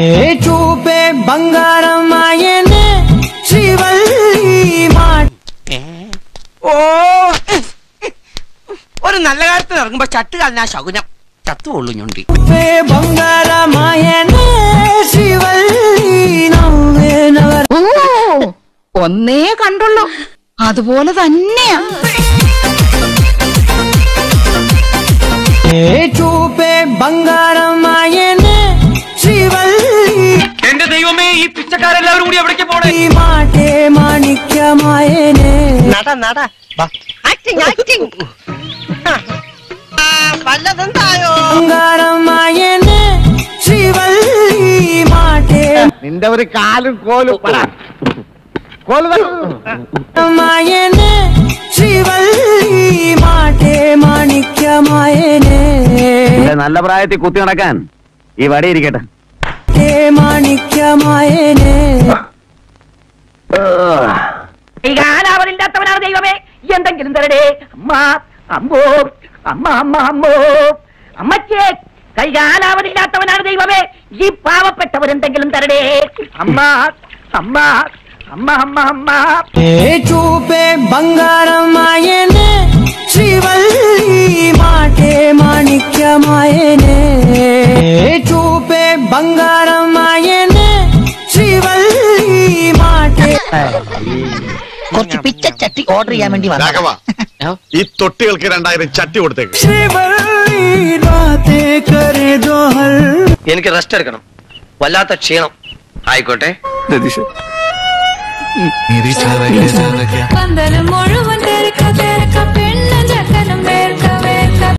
చూపే బంగారమాయనే శ్రీవల్లి మాట ഓ ഒരു നല്ല കാര്യത്തിന് ഇറങ്ങുമ്പോ ചട്ട് കളഞ്ഞ ശകുനം ചത്തുകൊള്ളു ഞൊണ്ടി చూపే బంగారమాయనే శ్రీవల్లి నవ్వే నవర ഓ ഒന്നേ കണ്ടുള്ളൂ അതുപോലെ തന്നെയാ చూపే బంగారమాయనే శ్రీవల్లి എന്റെ ദൈവമേ ഈ പിച്ചക്കാരെല്ലാവരും കൂടി എവിടേക്ക് പോണേ മാറ്റേ മാണിക്യമായനെ നട നട ആക്ടിങ് ആക്ടിങ് വല്ലതെന്തായോ బంగారమాయనే శ్రీవల్లి మాటే നിന്റെ ഒരു കാലും കോലും പറ കോല് മായനെ ശ്രീവല്ലി മാറ്റേ മാണിക്യമായനെ നല്ല പ്രായത്തിൽ കുത്തി നടക്കാൻ ഈ വടി ഇരിക്കട്ടെ മാറ്റേ മാണിക്യമായനെ കൈകാലാവതില്ലാത്തവനാണ് ദൈവമേ എന്തെങ്കിലും തരടേ അമ്മ അമ്മോ അമ്മ അമ്മ അമ്മോ അമ്മച്ചേ കൈകാലാവതില്ലാത്തവനാണ് ദൈവമേ ഈ പാവപ്പെട്ടവരെന്തെങ്കിലും തരടേ അമ്മ അമ്മ അമ്മ അമ്മ അമ്മ చూపే బంగారమాయనే శ్రీవల్లి మాటే మాణిక్యమాయనే చూపే బంగారమాయనే శ్రీవల్లి మాటే കുറച്ച് പിച്ചച്ചട്ടി ഓർഡർ ചെയ്യാൻ വേണ്ടി രാഘവ ഈ തൊട്ടികൾക്ക് രണ്ടായിരം ചട്ടി കൊടുത്തേക്ക് ശ്രീവല്ലി ബാത്തേ കരേ ദോഹൽ എനിക്ക് റെസ്റ്റ് എടുക്കണം വല്ലാത്ത ക്ഷീണം ആയിക്കോട്ടെ പന്തല് മുഴുവൻ തിരക്കഥ